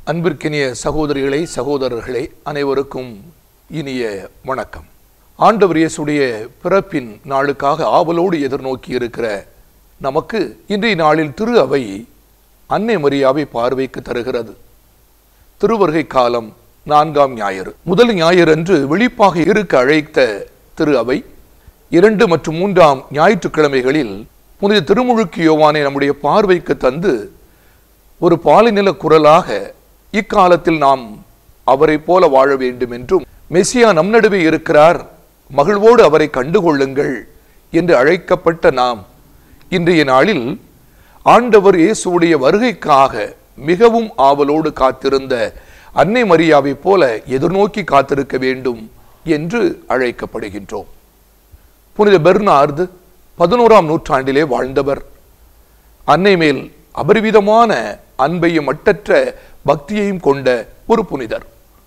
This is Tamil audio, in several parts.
அன்பிற்கினிய சகோதரிகளே சகோதரர்களே அனைவருக்கும் இனிய வணக்கம் ஆண்டவர் இயேசுடைய பிறப்பின் நாளுக்காக ஆவலோடு எதிர்நோக்கி இருக்கிற நமக்கு இன்றைய நாளில் திரு அவை அன்னை மரியாவை பார்வைக்கு தருகிறது திருவருகை காலம் நான்காம் ஞாயிறு முதல் ஞாயிறு அன்று விழிப்பாக இருக்க அழைத்த திரு அவை இரண்டு மற்றும் மூன்றாம் ஞாயிற்றுக்கிழமைகளில் புனித திருமுழுக்கு யோவானை நம்முடைய பார்வைக்கு தந்து ஒரு பாலிநில குரலாக இக்காலத்தில் நாம் அவரை போல வாழ வேண்டும் என்றும் மெசியா நம் நடுவே இருக்கிறார் மகிழ்வோடு அவரை கண்டுகொள்ளுங்கள் என்று அழைக்கப்பட்ட நாம் இன்றைய நாளில் ஆண்டவர் இயேசுடைய வருகைக்காக மிகவும் ஆவலோடு காத்திருந்த அன்னை மரியாவை போல எதிர்நோக்கி காத்திருக்க வேண்டும் என்று அழைக்கப்படுகின்றோம் புனித பெர்னார்து பதினோராம் நூற்றாண்டிலே வாழ்ந்தவர் அன்னை மேல் அபரிவிதமான அன்பையும் மட்டற்ற பக்தியையும் கொண்ட ஒரு புனிதர்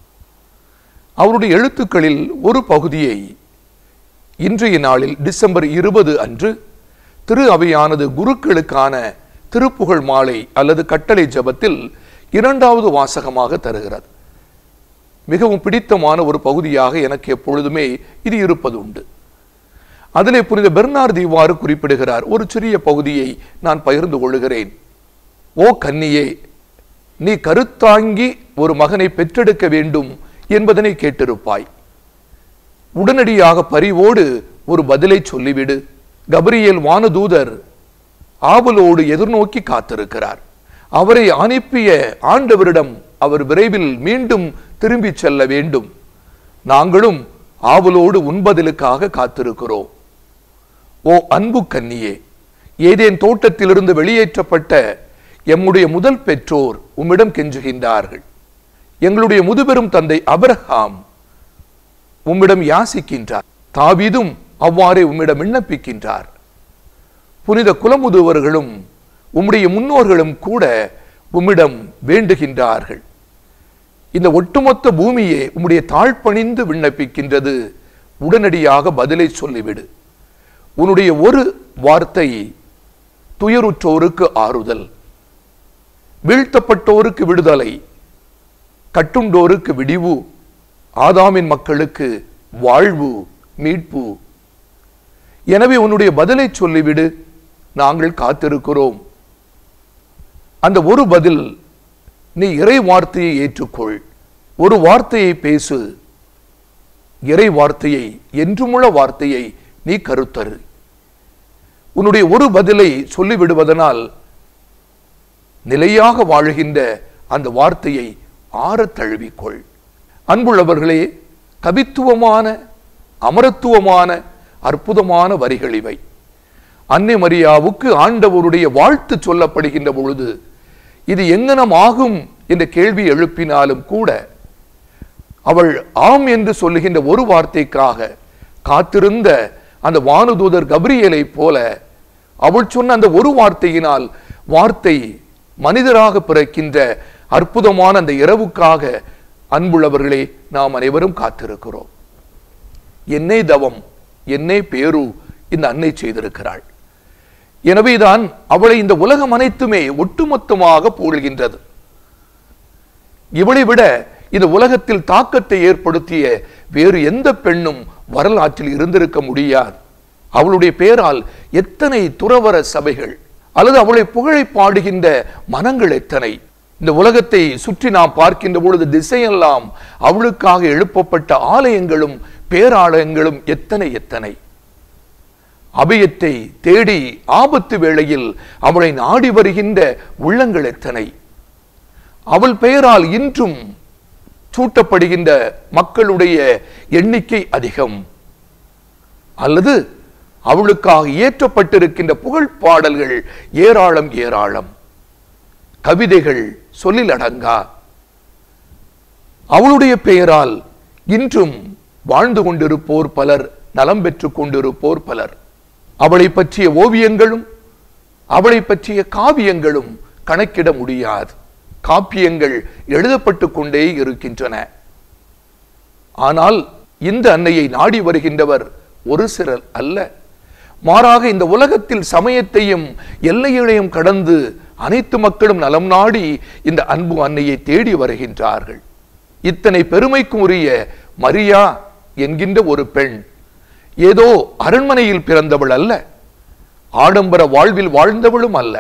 அவருடைய எழுத்துக்களில் ஒரு பகுதியை இன்றைய நாளில் டிசம்பர் இருபது அன்று திரு அவையானது குருக்களுக்கான திருப்புகழ் மாலை அல்லது கட்டளை ஜபத்தில் இரண்டாவது வாசகமாக தருகிறது மிகவும் பிடித்தமான ஒரு பகுதியாக எனக்கு எப்பொழுதுமே இது இருப்பது உண்டு அதிலே புனித பெர்னார்து இவ்வாறு குறிப்பிடுகிறார் ஒரு சிறிய பகுதியை நான் பகிர்ந்து கொள்கிறேன் ஓ கன்னியே நீ கருத்தாங்கி ஒரு மகனை பெற்றெடுக்க வேண்டும் என்பதனை கேட்டிருப்பாய் உடனடியாக பரிவோடு ஒரு பதிலை சொல்லிவிடு கபரியேல் வானதூதர் ஆவலோடு எதிர்நோக்கி காத்திருக்கிறார் அவரை அனுப்பிய ஆண்டவரிடம் அவர் விரைவில் மீண்டும் திரும்பி செல்ல வேண்டும் நாங்களும் ஆவலோடு உண்பதிலுக்காக காத்திருக்கிறோம் ஓ அன்பு கன்னியே ஏதேன் தோட்டத்திலிருந்து வெளியேற்றப்பட்ட எம்முடைய முதல் பெற்றோர் உம்மிடம் கெஞ்சுகின்றார்கள் எங்களுடைய முதுபெரும் தந்தை அபிரஹாம் உம்மிடம் யாசிக்கின்றார் தாவீதும் அவ்வாறே உம்மிடம் விண்ணப்பிக்கின்றார் புனித குலமுதுவர்களும் உம்முடைய முன்னோர்களும் கூட உம்மிடம் வேண்டுகின்றார்கள் இந்த ஒட்டுமொத்த பூமியே உம்முடைய தாழ்பணிந்து விண்ணப்பிக்கின்றது உடனடியாக பதிலை சொல்லிவிடு உன்னுடைய ஒரு வார்த்தை துயருற்றோருக்கு ஆறுதல் வீழ்த்தப்பட்டோருக்கு விடுதலை கட்டுண்டோருக்கு விடிவு ஆதாமின் மக்களுக்கு வாழ்வு மீட்பு எனவே உன்னுடைய பதிலை சொல்லிவிடு நாங்கள் காத்திருக்கிறோம் அந்த ஒரு பதில் நீ இறை வார்த்தையை ஏற்றுக்கொள் ஒரு வார்த்தையை பேசு இறை வார்த்தையை என்றுமுள்ள வார்த்தையை நீ கருத்தரு உன்னுடைய ஒரு பதிலை சொல்லிவிடுவதனால் நிலையாக வாழுகின்ற அந்த வார்த்தையை ஆறத் தழுவிக்கொள் அன்புள்ளவர்களே கவித்துவமான அமரத்துவமான அற்புதமான வரிகள் இவை அன்னை மரியாவுக்கு ஆண்டவருடைய வாழ்த்து சொல்லப்படுகின்ற பொழுது இது எங்கனம் ஆகும் என்ற கேள்வி எழுப்பினாலும் கூட அவள் ஆம் என்று சொல்லுகின்ற ஒரு வார்த்தைக்காக காத்திருந்த அந்த வானுதூதர் கபிரியலை போல அவள் சொன்ன அந்த ஒரு வார்த்தையினால் வார்த்தை மனிதராக பிறக்கின்ற அற்புதமான அந்த இரவுக்காக அன்புள்ளவர்களே நாம் அனைவரும் காத்திருக்கிறோம் என்னை தவம் என்னை பேரு இந்த அன்னை செய்திருக்கிறாள் எனவேதான் அவளை இந்த உலகம் அனைத்துமே ஒட்டுமொத்தமாக புகழ்கின்றது இவளை விட இந்த உலகத்தில் தாக்கத்தை ஏற்படுத்திய வேறு எந்த பெண்ணும் வரலாற்றில் இருந்திருக்க முடியாது அவளுடைய பெயரால் எத்தனை துறவர சபைகள் அல்லது அவளை புகழை பாடுகின்ற மனங்கள் எத்தனை இந்த உலகத்தை சுற்றி நாம் பார்க்கின்ற பொழுது திசையெல்லாம் அவளுக்காக எழுப்பப்பட்ட ஆலயங்களும் பேராலயங்களும் எத்தனை எத்தனை அபயத்தை தேடி ஆபத்து வேளையில் அவளை நாடி வருகின்ற உள்ளங்கள் எத்தனை அவள் பெயரால் இன்றும் சூட்டப்படுகின்ற மக்களுடைய எண்ணிக்கை அதிகம் அல்லது அவளுக்காக இயற்றப்பட்டிருக்கின்ற புகழ் பாடல்கள் ஏராளம் ஏராளம் கவிதைகள் சொல்லில் அடங்கா அவளுடைய பெயரால் இன்றும் வாழ்ந்து கொண்டிருப்போர் பலர் நலம் பெற்றுக் கொண்டிருப்போர் பலர் அவளை பற்றிய ஓவியங்களும் அவளை பற்றிய காவியங்களும் கணக்கிட முடியாது காப்பியங்கள் எழுதப்பட்டு கொண்டே இருக்கின்றன ஆனால் இந்த அன்னையை நாடி வருகின்றவர் ஒரு சிலர் அல்ல மாறாக இந்த உலகத்தில் சமயத்தையும் எல்லைகளையும் கடந்து அனைத்து மக்களும் நலம் நாடி இந்த அன்பு அன்னையை தேடி வருகின்றார்கள் இத்தனை பெருமைக்கும் உரிய மரியா என்கின்ற ஒரு பெண் ஏதோ அரண்மனையில் பிறந்தவள் அல்ல ஆடம்பர வாழ்வில் வாழ்ந்தவளும் அல்ல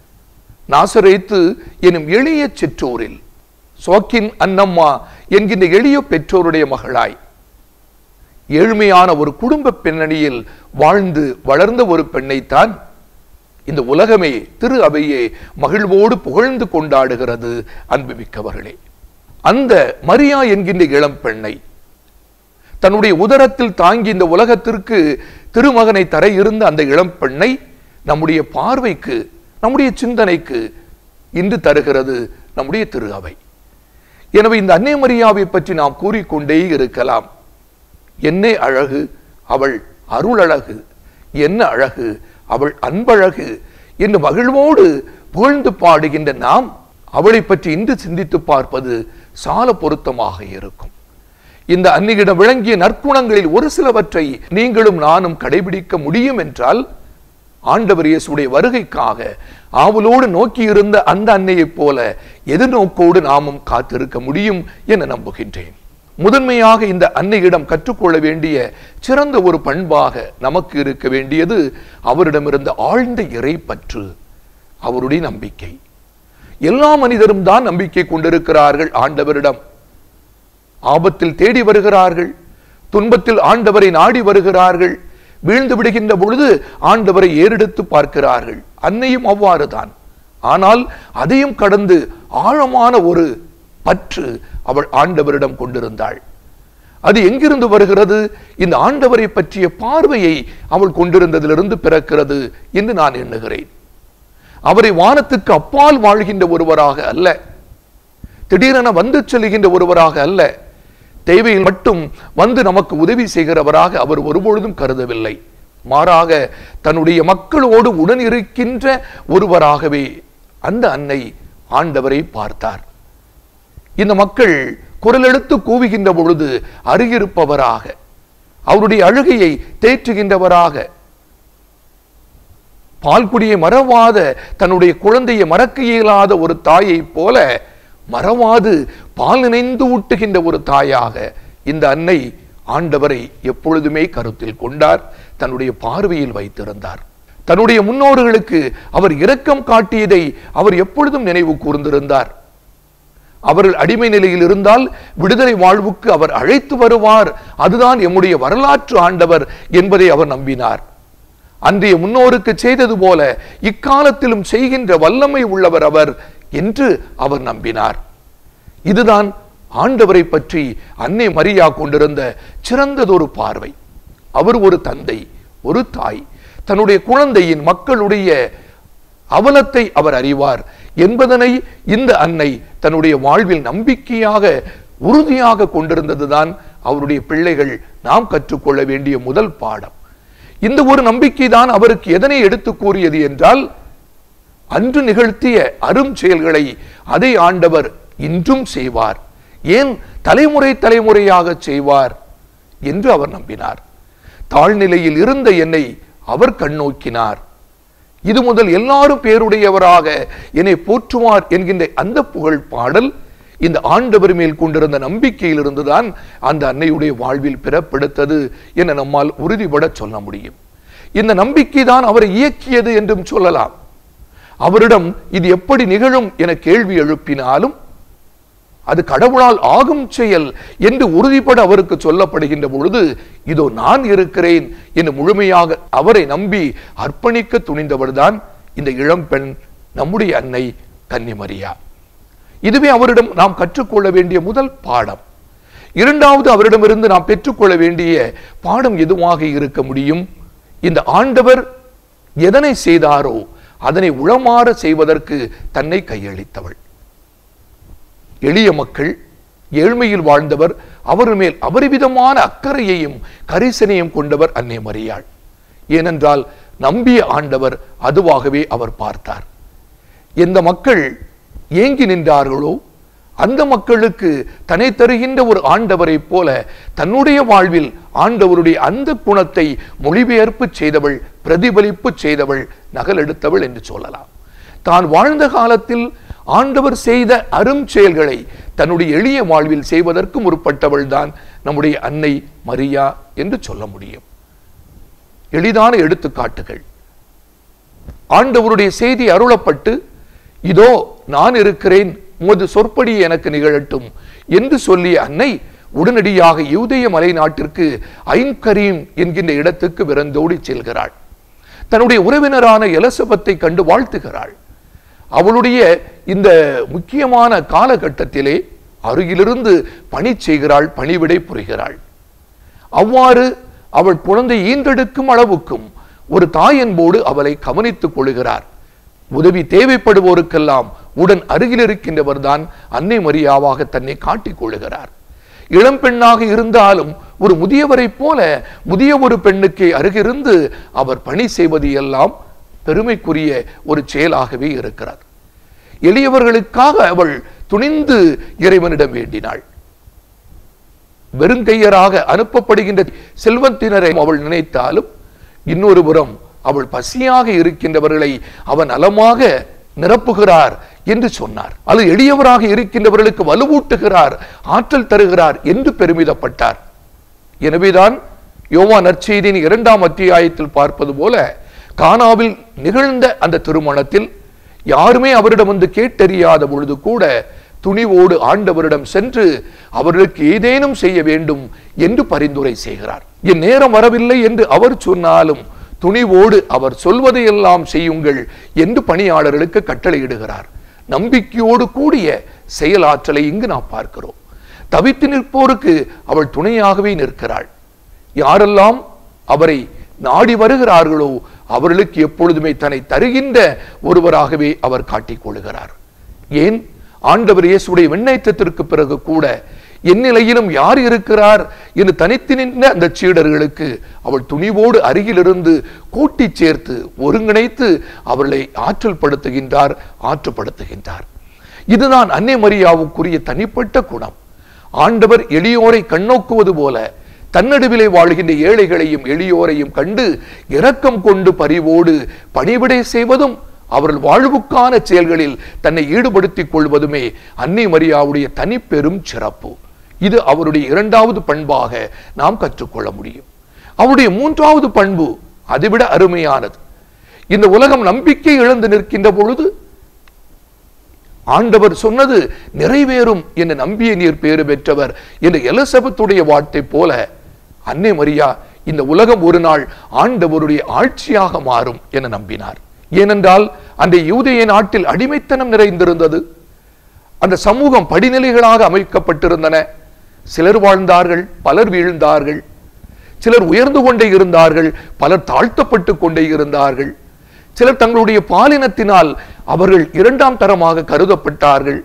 நாசரேத்து எனும் எளிய சிற்றூரில் சோக்கின் அன்னம்மா என்கின்ற எளிய பெற்றோருடைய மகளாய் ஏழ்மையான ஒரு குடும்ப பின்னணியில் வாழ்ந்து வளர்ந்த ஒரு பெண்ணைத்தான் இந்த உலகமே திரு அவையே மகிழ்வோடு புகழ்ந்து கொண்டாடுகிறது அன்புமிக்கவர்களே அந்த மரியா என்கின்ற இளம் பெண்ணை தன்னுடைய உதரத்தில் தாங்கி இந்த உலகத்திற்கு திருமகனை தர இருந்த அந்த இளம் பெண்ணை நம்முடைய பார்வைக்கு நம்முடைய சிந்தனைக்கு இன்று தருகிறது நம்முடைய திரு அவை எனவே இந்த அன்னை மரியாவை பற்றி நாம் கூறிக்கொண்டே இருக்கலாம் என்ன அழகு அவள் அருளழகு என்ன அழகு அவள் அன்பழகு என்று மகிழ்வோடு புகழ்ந்து பாடுகின்ற நாம் அவளை பற்றி இன்று சிந்தித்து பார்ப்பது சால பொருத்தமாக இருக்கும் இந்த அன்னியிடம் விளங்கிய நற்குணங்களில் ஒரு சிலவற்றை நீங்களும் நானும் கடைபிடிக்க முடியும் என்றால் ஆண்டவர் இயேசுடைய வருகைக்காக ஆவலோடு நோக்கி இருந்த அந்த அன்னையைப் போல எதிர்நோக்கோடு நாமும் காத்திருக்க முடியும் என நம்புகின்றேன் முதன்மையாக இந்த அன்னையிடம் கற்றுக்கொள்ள வேண்டிய சிறந்த ஒரு பண்பாக நமக்கு இருக்க வேண்டியது அவரிடமிருந்த ஆழ்ந்த இறைப்பற்று அவருடைய நம்பிக்கை எல்லா மனிதரும் தான் நம்பிக்கை கொண்டிருக்கிறார்கள் ஆண்டவரிடம் ஆபத்தில் தேடி வருகிறார்கள் துன்பத்தில் ஆண்டவரை நாடி வருகிறார்கள் வீழ்ந்து விடுகின்ற பொழுது ஆண்டவரை ஏறெடுத்து பார்க்கிறார்கள் அன்னையும் அவ்வாறுதான் ஆனால் அதையும் கடந்து ஆழமான ஒரு பற்று அவள் ஆண்டவரிடம் கொண்டிருந்தாள் அது எங்கிருந்து வருகிறது இந்த ஆண்டவரை பற்றிய பார்வையை அவள் கொண்டிருந்ததிலிருந்து பிறக்கிறது என்று நான் எண்ணுகிறேன் அவரை வானத்துக்கு அப்பால் வாழ்கின்ற ஒருவராக அல்ல திடீரென வந்து செல்கின்ற ஒருவராக அல்ல தேவையில் மட்டும் வந்து நமக்கு உதவி செய்கிறவராக அவர் ஒருபொழுதும் கருதவில்லை மாறாக தன்னுடைய மக்களோடு உடன் இருக்கின்ற ஒருவராகவே அந்த அன்னை ஆண்டவரை பார்த்தார் இந்த மக்கள் குரலெடுத்து கூவுகின்ற பொழுது அருகிருப்பவராக அவருடைய அழுகையை தேற்றுகின்றவராக பால்குடியை மறவாத தன்னுடைய குழந்தையை மறக்க இயலாத ஒரு தாயைப் போல மறவாது பால் நினைந்து ஊட்டுகின்ற ஒரு தாயாக இந்த அன்னை ஆண்டவரை எப்பொழுதுமே கருத்தில் கொண்டார் தன்னுடைய பார்வையில் வைத்திருந்தார் தன்னுடைய முன்னோர்களுக்கு அவர் இரக்கம் காட்டியதை அவர் எப்பொழுதும் நினைவு கூர்ந்திருந்தார் அவர்கள் அடிமை நிலையில் இருந்தால் விடுதலை வாழ்வுக்கு அவர் அழைத்து வருவார் அதுதான் எம்முடைய வரலாற்று ஆண்டவர் என்பதை அவர் நம்பினார் அன்றைய முன்னோருக்கு செய்தது போல இக்காலத்திலும் செய்கின்ற வல்லமை உள்ளவர் அவர் என்று அவர் நம்பினார் இதுதான் ஆண்டவரை பற்றி அன்னை மரியா கொண்டிருந்த சிறந்ததொரு பார்வை அவர் ஒரு தந்தை ஒரு தாய் தன்னுடைய குழந்தையின் மக்களுடைய அவலத்தை அவர் அறிவார் என்பதனை இந்த அன்னை தன்னுடைய வாழ்வில் நம்பிக்கையாக உறுதியாக கொண்டிருந்ததுதான் அவருடைய பிள்ளைகள் நாம் கற்றுக்கொள்ள வேண்டிய முதல் பாடம் இந்த ஒரு நம்பிக்கை தான் அவருக்கு எதனை எடுத்து கூறியது என்றால் அன்று நிகழ்த்திய அரும் செயல்களை அதை ஆண்டவர் இன்றும் செய்வார் ஏன் தலைமுறை தலைமுறையாக செய்வார் என்று அவர் நம்பினார் தாழ்நிலையில் இருந்த என்னை அவர் கண்ணோக்கினார் இது முதல் எல்லாரும் பேருடையவராக என்னை போற்றுவார் என்கின்ற அந்த புகழ் பாடல் இந்த ஆண்டவர் மேல் கொண்டிருந்த நம்பிக்கையிலிருந்துதான் அந்த அன்னையுடைய வாழ்வில் பிறப்பெடுத்தது என நம்மால் உறுதிபட சொல்ல முடியும் இந்த நம்பிக்கை தான் அவரை இயக்கியது என்றும் சொல்லலாம் அவரிடம் இது எப்படி நிகழும் என கேள்வி எழுப்பினாலும் அது கடவுளால் ஆகும் செயல் என்று உறுதிப்பட அவருக்கு சொல்லப்படுகின்ற பொழுது இதோ நான் இருக்கிறேன் என்று முழுமையாக அவரை நம்பி அர்ப்பணிக்க துணிந்தவர்தான் இந்த இளம்பெண் நம்முடைய அன்னை கன்னிமரியா இதுவே அவரிடம் நாம் கற்றுக்கொள்ள வேண்டிய முதல் பாடம் இரண்டாவது அவரிடமிருந்து நாம் பெற்றுக்கொள்ள வேண்டிய பாடம் எதுவாக இருக்க முடியும் இந்த ஆண்டவர் எதனை செய்தாரோ அதனை உளமாற செய்வதற்கு தன்னை கையளித்தவள் எளிய மக்கள் ஏழ்மையில் வாழ்ந்தவர் அவர் மேல் அபரிவிதமான அக்கறையையும் கரிசனையும் கொண்டவர் அன்னை மரியாள் ஏனென்றால் நம்பிய ஆண்டவர் அதுவாகவே அவர் பார்த்தார் எந்த மக்கள் ஏங்கி நின்றார்களோ அந்த மக்களுக்கு தன்னை தருகின்ற ஒரு ஆண்டவரைப் போல தன்னுடைய வாழ்வில் ஆண்டவருடைய அந்த குணத்தை மொழிபெயர்ப்பு செய்தவள் பிரதிபலிப்பு செய்தவள் நகலெடுத்தவள் என்று சொல்லலாம் தான் வாழ்ந்த காலத்தில் ஆண்டவர் செய்த அரும் செயல்களை தன்னுடைய எளிய வாழ்வில் செய்வதற்கு முற்பட்டவள் தான் நம்முடைய அன்னை மரியா என்று சொல்ல முடியும் எளிதான எடுத்துக்காட்டுகள் ஆண்டவருடைய செய்தி அருளப்பட்டு இதோ நான் இருக்கிறேன் உமது சொற்படி எனக்கு நிகழட்டும் என்று சொல்லிய அன்னை உடனடியாக யூதேய மலை நாட்டிற்கு ஐன்கரீம் என்கின்ற இடத்துக்கு விரந்தோடி செல்கிறாள் தன்னுடைய உறவினரான எலசபத்தை கண்டு வாழ்த்துகிறாள் அவளுடைய இந்த முக்கியமான காலகட்டத்திலே அருகிலிருந்து பணி செய்கிறாள் பணிவிடை புரிகிறாள் அவ்வாறு அவள் குழந்தை ஈன்றெடுக்கும் அளவுக்கும் ஒரு தாயன்போடு அவளை கவனித்துக் கொள்கிறார் உதவி தேவைப்படுவோருக்கெல்லாம் உடன் அருகில் இருக்கின்றவர் தான் அன்னை மரியாவாக தன்னை காட்டிக் கொள்கிறார் இளம் பெண்ணாக இருந்தாலும் ஒரு முதியவரைப் போல முதிய ஒரு பெண்ணுக்கு அருகிருந்து அவர் பணி செய்வது எல்லாம் பெருமைக்குரிய ஒரு செயலாகவே இருக்கிறார் எளியவர்களுக்காக அவள் துணிந்து இறைவனிடம் வேண்டினாள் வெறுங்கையராக அனுப்பப்படுகின்ற செல்வத்தினரை அவள் நினைத்தாலும் இன்னொரு புறம் அவள் பசியாக இருக்கின்றவர்களை அவன் நலமாக நிரப்புகிறார் என்று சொன்னார் அது எளியவராக இருக்கின்றவர்களுக்கு வலுவூட்டுகிறார் ஆற்றல் தருகிறார் என்று பெருமிதப்பட்டார் எனவேதான் யோவா நற்செய்தியின் இரண்டாம் அத்தியாயத்தில் பார்ப்பது போல கானாவில் நிகழ்ந்த அந்த திருமணத்தில் யாருமே அவரிடம் வந்து கேட்டறியாத பொழுது கூட துணிவோடு ஆண்டவரிடம் சென்று அவர்களுக்கு ஏதேனும் செய்ய வேண்டும் என்று பரிந்துரை செய்கிறார் என் நேரம் வரவில்லை என்று அவர் சொன்னாலும் துணிவோடு அவர் சொல்வதையெல்லாம் செய்யுங்கள் என்று பணியாளர்களுக்கு கட்டளையிடுகிறார் நம்பிக்கையோடு கூடிய செயலாற்றலை இங்கு நாம் பார்க்கிறோம் தவித்து நிற்போருக்கு அவள் துணையாகவே நிற்கிறாள் யாரெல்லாம் அவரை நாடி வருகிறார்களோ அவர்களுக்கு எப்பொழுதுமே தன்னை தருகின்ற ஒருவராகவே அவர் காட்டிக் கொள்கிறார் ஏன் ஆண்டவர் இயேசுடைய விண்ணேற்றத்திற்கு பிறகு கூட எந்நிலையிலும் யார் இருக்கிறார் என்று தனித்து நின்ற அந்த சீடர்களுக்கு அவள் துணிவோடு அருகிலிருந்து கூட்டிச் சேர்த்து ஒருங்கிணைத்து அவர்களை ஆற்றல் படுத்துகின்றார் ஆற்றுப்படுத்துகின்றார் இதுதான் அன்னை மரியாவுக்குரிய தனிப்பட்ட குணம் ஆண்டவர் எளியோரை கண்ணோக்குவது போல தன்னடுவிலே வாழ்கின்ற ஏழைகளையும் எளியோரையும் கண்டு இரக்கம் கொண்டு பரிவோடு பணிவிடை செய்வதும் அவர்கள் வாழ்வுக்கான செயல்களில் தன்னை ஈடுபடுத்திக் கொள்வதுமே அன்னை மரியாவுடைய தனிப்பெரும் சிறப்பு இது அவருடைய இரண்டாவது பண்பாக நாம் கற்றுக்கொள்ள முடியும் அவருடைய மூன்றாவது பண்பு அதைவிட அருமையானது இந்த உலகம் நம்பிக்கை இழந்து நிற்கின்ற பொழுது ஆண்டவர் சொன்னது நிறைவேறும் என்று நம்பிய நீர் பேறு பெற்றவர் என்று எலசபத்துடைய வார்த்தை போல அன்னை மரியா இந்த உலகம் ஒரு நாள் ஆண்டவருடைய ஆட்சியாக மாறும் என நம்பினார் ஏனென்றால் அந்த யூதேய நாட்டில் அடிமைத்தனம் நிறைந்திருந்தது அந்த சமூகம் படிநிலைகளாக அமைக்கப்பட்டிருந்தன சிலர் வாழ்ந்தார்கள் பலர் வீழ்ந்தார்கள் சிலர் உயர்ந்து கொண்டே இருந்தார்கள் பலர் தாழ்த்தப்பட்டு கொண்டே இருந்தார்கள் சிலர் தங்களுடைய பாலினத்தினால் அவர்கள் இரண்டாம் தரமாக கருதப்பட்டார்கள்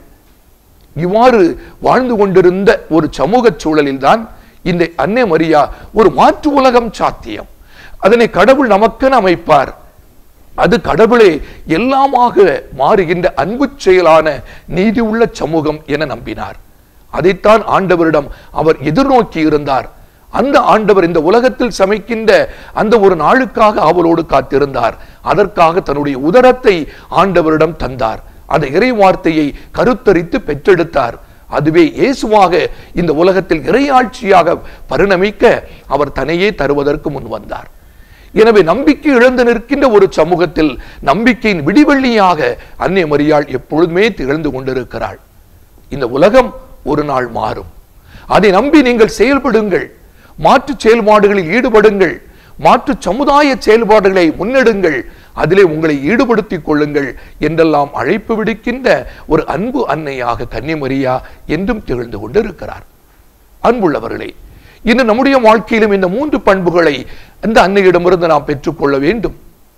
இவ்வாறு வாழ்ந்து கொண்டிருந்த ஒரு சமூக சூழலில்தான் இந்த அன்னை மரியா ஒரு மாற்று உலகம் சாத்தியம் அதனை கடவுள் நமக்கென அமைப்பார் அது கடவுளே எல்லாமாக மாறுகின்ற அன்பு செயலான நீதி உள்ள சமூகம் என நம்பினார் அதைத்தான் ஆண்டவரிடம் அவர் எதிர்நோக்கி இருந்தார் அந்த ஆண்டவர் இந்த உலகத்தில் சமைக்கின்ற அந்த ஒரு நாளுக்காக அவளோடு காத்திருந்தார் அதற்காக தன்னுடைய உதரத்தை ஆண்டவரிடம் தந்தார் அந்த இறை வார்த்தையை கருத்தரித்து பெற்றெடுத்தார் அதுவே இயேசுவாக இந்த உலகத்தில் இறையாட்சியாக பரிணமிக்க அவர் தன்னையே தருவதற்கு முன் வந்தார் எனவே நம்பிக்கை இழந்து நிற்கின்ற ஒரு சமூகத்தில் நம்பிக்கையின் விடிவெள்ளியாக அன்னை மரியாள் எப்பொழுதுமே திகழ்ந்து கொண்டிருக்கிறாள் இந்த உலகம் ஒரு நாள் மாறும் அதை நம்பி நீங்கள் செயல்படுங்கள் மாற்று செயல்பாடுகளில் ஈடுபடுங்கள் மாற்று சமுதாய செயல்பாடுகளை முன்னெடுங்கள் அதிலே உங்களை ஈடுபடுத்திக் கொள்ளுங்கள் என்றெல்லாம் அழைப்பு விடுக்கின்ற ஒரு அன்பு அன்னையாக கன்னிமரியா என்றும் திகழ்ந்து கொண்டிருக்கிறார் அன்புள்ளவர்களே இன்று நம்முடைய வாழ்க்கையிலும் இந்த மூன்று பண்புகளை அந்த அன்னையிடமிருந்து நாம் பெற்றுக்கொள்ள வேண்டும்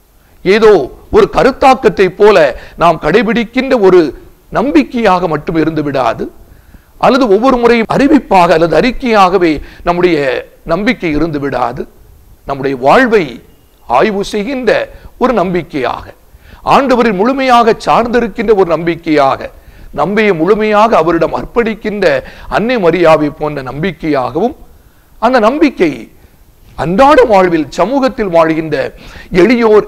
ஏதோ ஒரு கருத்தாக்கத்தை போல நாம் கடைபிடிக்கின்ற ஒரு நம்பிக்கையாக மட்டும் இருந்து விடாது அல்லது ஒவ்வொரு முறையும் அறிவிப்பாக அல்லது அறிக்கையாகவே நம்முடைய நம்பிக்கை இருந்து விடாது நம்முடைய வாழ்வை ஆய்வு செய்கின்ற ஒரு நம்பிக்கையாக ஆண்டவரின் முழுமையாக சார்ந்திருக்கின்ற ஒரு நம்பிக்கையாக நம்பிய முழுமையாக அவரிடம் அர்ப்பணிக்கின்ற அன்னை மரியாவை போன்ற நம்பிக்கையாகவும் அந்த நம்பிக்கை அன்றாட வாழ்வில் சமூகத்தில் வாழ்கின்ற எளியோர்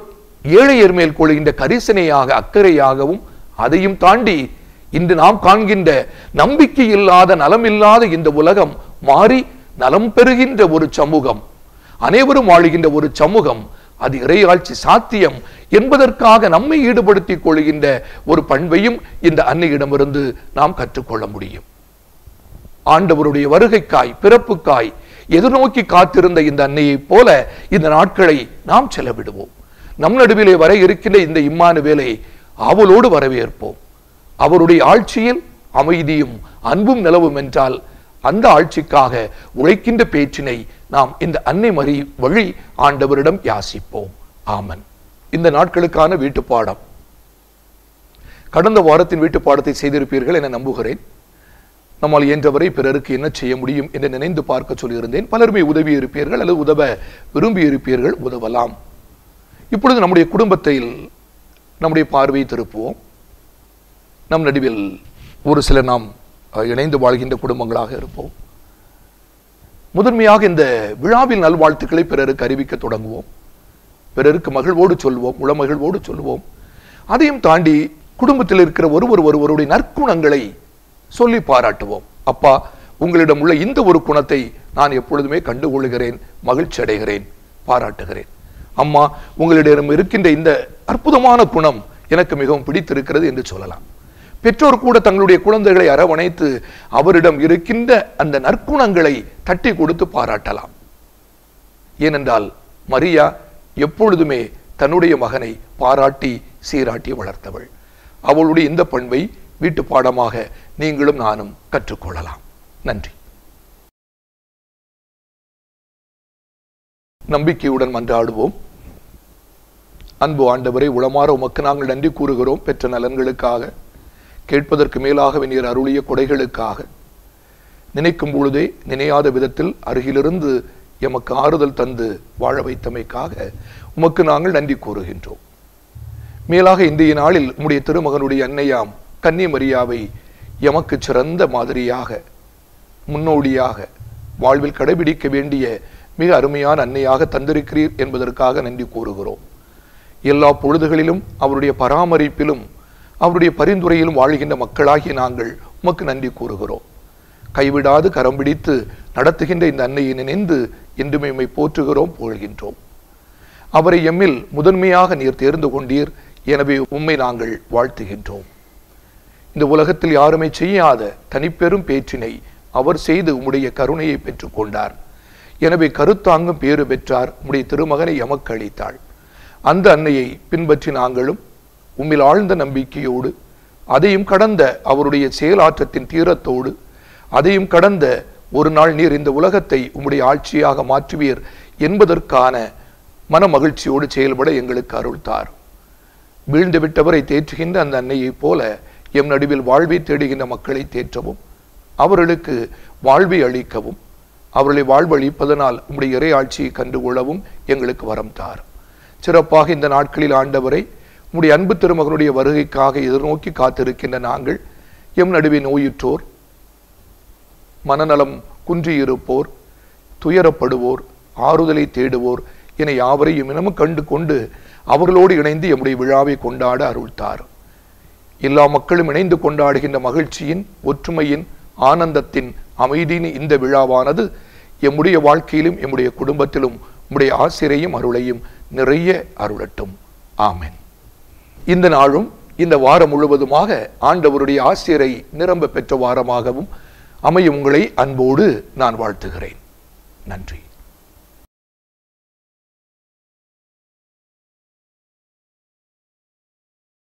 ஏழையர் மேல் கொள்கின்ற கரிசனையாக அக்கறையாகவும் அதையும் தாண்டி இன்று நாம் காண்கின்ற நம்பிக்கை இல்லாத நலமில்லாத இந்த உலகம் மாறி நலம் பெறுகின்ற ஒரு சமூகம் அனைவரும் வாழுகின்ற ஒரு சமூகம் அது இறையாட்சி சாத்தியம் என்பதற்காக நம்மை ஈடுபடுத்திக் கொள்கின்ற ஒரு பண்பையும் இந்த அன்னையிடமிருந்து நாம் கற்றுக்கொள்ள முடியும் ஆண்டவருடைய வருகைக்காய் பிறப்புக்காய் எதிர்நோக்கி காத்திருந்த இந்த அன்னையைப் போல இந்த நாட்களை நாம் செலவிடுவோம் நம் நடுவிலே வர இருக்கின்ற இந்த இம்மானுவேலை ஆவலோடு வரவேற்போம் அவருடைய ஆட்சியில் அமைதியும் அன்பும் நிலவும் என்றால் அந்த ஆட்சிக்காக உழைக்கின்ற பேச்சினை நாம் இந்த அன்னை மறி வழி ஆண்டவரிடம் யாசிப்போம் ஆமன் இந்த நாட்களுக்கான வீட்டுப்பாடம் கடந்த வாரத்தின் வீட்டுப்பாடத்தை செய்திருப்பீர்கள் என நம்புகிறேன் நம்மால் இயன்றவரை பிறருக்கு என்ன செய்ய முடியும் என்று நினைந்து பார்க்க சொல்லியிருந்தேன் பலருமே உதவி இருப்பீர்கள் அல்லது உதவ விரும்பி இருப்பீர்கள் உதவலாம் இப்பொழுது நம்முடைய குடும்பத்தில் நம்முடைய பார்வையை திருப்புவோம் நம் நடுவில் ஒரு சில நாம் அஹ், இணைந்து வாழ்கின்ற குடும்பங்களாக இருப்போம் முதன்மையாக இந்த விழாவில் நல்வாழ்த்துக்களை பிறருக்கு அறிவிக்க தொடங்குவோம் பிறருக்கு மகிழ்வோடு சொல்வோம் உளமகிழ்வோடு சொல்வோம் அதையும் தாண்டி குடும்பத்தில் இருக்கிற ஒருவர் ஒருவருடைய நற்குணங்களை சொல்லி பாராட்டுவோம் அப்பா உங்களிடம் உள்ள இந்த ஒரு குணத்தை நான் எப்பொழுதுமே கண்டுகொள்கிறேன் மகிழ்ச்சி அடைகிறேன் பாராட்டுகிறேன் அம்மா உங்களிடம் இருக்கின்ற இந்த அற்புதமான குணம் எனக்கு மிகவும் பிடித்திருக்கிறது என்று சொல்லலாம் பெற்றோர் கூட தங்களுடைய குழந்தைகளை அரவணைத்து அவரிடம் இருக்கின்ற அந்த நற்குணங்களை தட்டி கொடுத்து பாராட்டலாம் ஏனென்றால் மரியா எப்பொழுதுமே தன்னுடைய மகனை பாராட்டி சீராட்டி வளர்த்தவள் அவளுடைய இந்த பண்பை வீட்டு பாடமாக நீங்களும் நானும் கற்றுக்கொள்ளலாம் நன்றி நம்பிக்கையுடன் மன்றாடுவோம் அன்பு ஆண்டவரை உளமாற உமக்கு நாங்கள் நன்றி கூறுகிறோம் பெற்ற நலன்களுக்காக கேட்பதற்கு மேலாக நீர் அருளிய கொடைகளுக்காக நினைக்கும் பொழுதே நினையாத விதத்தில் அருகிலிருந்து எமக்கு ஆறுதல் தந்து வாழ வைத்தமைக்காக உமக்கு நாங்கள் நன்றி கூறுகின்றோம் மேலாக இன்றைய நாளில் உம்முடைய திருமகனுடைய அன்னையாம் கன்னி மரியாவை எமக்கு சிறந்த மாதிரியாக முன்னோடியாக வாழ்வில் கடைபிடிக்க வேண்டிய மிக அருமையான அன்னையாக தந்திருக்கிறீர் என்பதற்காக நன்றி கூறுகிறோம் எல்லா பொழுதுகளிலும் அவருடைய பராமரிப்பிலும் அவருடைய பரிந்துரையிலும் வாழ்கின்ற மக்களாகிய நாங்கள் உமக்கு நன்றி கூறுகிறோம் கைவிடாது கரம் பிடித்து நடத்துகின்ற இந்த அன்னையை நினைந்து என்றுமே உம்மை போற்றுகிறோம் புகழ்கின்றோம் அவரை எம்மில் முதன்மையாக நீர் தேர்ந்து கொண்டீர் எனவே உம்மை நாங்கள் வாழ்த்துகின்றோம் இந்த உலகத்தில் யாருமே செய்யாத தனிப்பெரும் பேற்றினை அவர் செய்து உம்முடைய கருணையை பெற்றுக்கொண்டார் எனவே கருத்தாங்கும் பேறு பெற்றார் உம்முடைய திருமகனை எமக்கு அளித்தாள் அந்த அன்னையை பின்பற்றி நாங்களும் உம்மில் ஆழ்ந்த நம்பிக்கையோடு அதையும் கடந்த அவருடைய செயலாற்றத்தின் தீரத்தோடு அதையும் கடந்த ஒரு நாள் நீர் இந்த உலகத்தை உம்முடைய ஆட்சியாக மாற்றுவீர் என்பதற்கான மன மகிழ்ச்சியோடு செயல்பட எங்களுக்கு அருள்தார் வீழ்ந்து விட்டவரை தேற்றுகின்ற அந்த அன்னையைப் போல எம் நடுவில் வாழ்வை தேடுகின்ற மக்களை தேற்றவும் அவர்களுக்கு வாழ்வை அளிக்கவும் அவர்களை வாழ்வழிப்பதனால் உம்முடைய இறை ஆட்சியை கண்டுகொள்ளவும் எங்களுக்கு வரம் தார் சிறப்பாக இந்த நாட்களில் ஆண்டவரை உம்முடைய அன்பு திருமகனுடைய வருகைக்காக எதிர்நோக்கி காத்திருக்கின்ற நாங்கள் எம் நடுவே நோயுற்றோர் மனநலம் குன்றியிருப்போர் துயரப்படுவோர் ஆறுதலை தேடுவோர் என யாவரையும் இனமும் கண்டு கொண்டு அவர்களோடு இணைந்து எம்முடைய விழாவை கொண்டாட அருள்தார் எல்லா மக்களும் இணைந்து கொண்டாடுகின்ற மகிழ்ச்சியின் ஒற்றுமையின் ஆனந்தத்தின் அமைதியின் இந்த விழாவானது எம்முடைய வாழ்க்கையிலும் எம்முடைய குடும்பத்திலும் உம்முடைய ஆசிரையும் அருளையும் நிறைய அருளட்டும் ஆமென் இந்த நாளும் இந்த வாரம் முழுவதுமாக ஆண்டவருடைய ஆசிரியரை நிரம்ப பெற்ற வாரமாகவும் அமையும் உங்களை அன்போடு நான் வாழ்த்துகிறேன் நன்றி